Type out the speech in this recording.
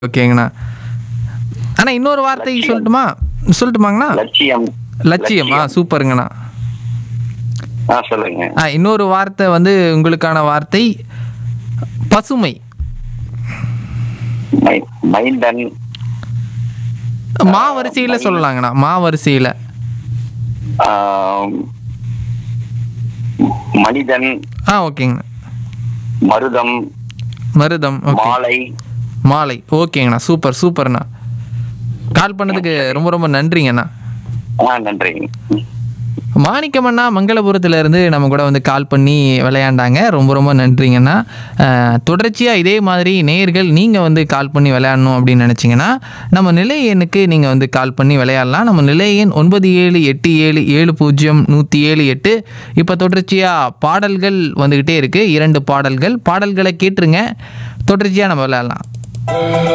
ஓகேங்கண்ணா அண்ணா இன்னொரு வார்த்தை லட்சியம். சொல்லட்டுமா சொல்லட்டுமாங்கண்ணா லட்சியம் லட்சியம் ஆ சூப்பருங்கண்ணா ஆ சொல்லுங்க ஆ இன்னொரு வார்த்தை வந்து உங்களுக்கான வார்த்தை பசுமை மை- மைந்தன் மா வரிசையில் சொல்லலாங்கண்ணா மா வரிசையில் ஆம், மனிதன் ஆ ஓகேங்கண்ணா மருதம் மருதம் ஓகே மாலை மாலை ஓகேங்கண்ணா சூப்பர் சூப்பர்ண்ணா கால் பண்ணதுக்கு ரொம்ப ரொம்ப நன்றிங்கண்ணா ஆ நன்றி மாணிக்கமண்ணா மங்களபுரத்துல இருந்து நம்ம கூட வந்து கால் பண்ணி விளையாண்டாங்க ரொம்ப ரொம்ப நன்றிங்கண்ணா அஹ், தொடர்ச்சியா இதே மாதிரி நேயர்கள் நீங்க வந்து கால் பண்ணி விளையாடணும் அப்படின்னு நினைச்சீங்கன்னா நம்ம நிலைய எண்ணுக்கு நீங்க வந்து கால் பண்ணி விளையாடலாம் நம்ம நிலைய எண் ஒன்பது ஏழு எட்டு ஏழு ஏழு பூஜ்ஜியம் நூற்றி ஏழு எட்டு இப்போ தொடர்ச்சியா பாடல்கள் வந்துக்கிட்டே இருக்கு இரண்டு பாடல்கள் பாடல்களை கேட்டுருங்க தொடர்ச்சியா நம்ம விளையாடலாம்